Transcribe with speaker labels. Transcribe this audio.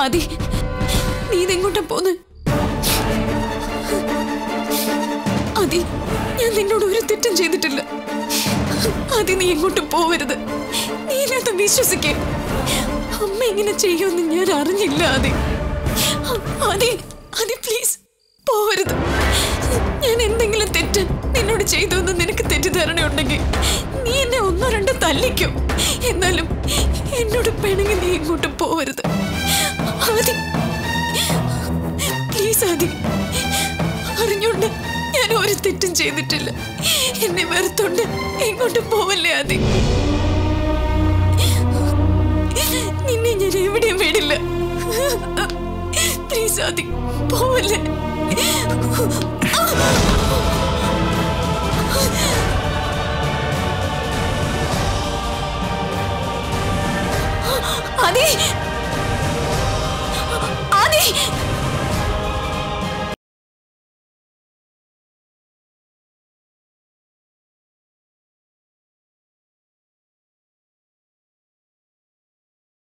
Speaker 1: ആദി നീ ഇതെങ്ങോട്ടാ പോന്ന് ആദി ഞാൻ നിന്നോട് ഒരു തെറ്റും ചെയ്തിട്ടില്ല ആദി നീ എങ്ങോട്ടും പോവരുത് നീ എന്നത് വിശ്വസിക്കേ അമ്മ ഇങ്ങനെ ചെയ്യുമെന്ന് ഞാൻ അറിഞ്ഞില്ല ആദി ആദി ആദി പ്ലീസ് പോവരുത് ഞാൻ എന്തെങ്കിലും തെറ്റ് നിന്നോട് ചെയ്തു എന്ന് നിനക്ക് തെറ്റിദ്ധാരണയുണ്ടെങ്കിൽ നീ എന്നെ ഒന്നോ രണ്ടോ തല്ലിക്കും എന്നാലും എന്നോട് പിണങ്ങി നീ ഇങ്ങോട്ട് പോവരുത് ആദി പ്ലീസ് ആദി അറിഞ്ഞോണ്ട് ഞാൻ ഒരു തെറ്റും ചെയ്തിട്ടില്ല എന്നെ വെറുത്തോണ്ട് എങ്ങോട്ട് പോവല്ലേ ആദി നിന്നെ ഞാൻ എവിടെയും വിടില്ല പ്ലീസ് ആദി പോവല്ലേ ആദി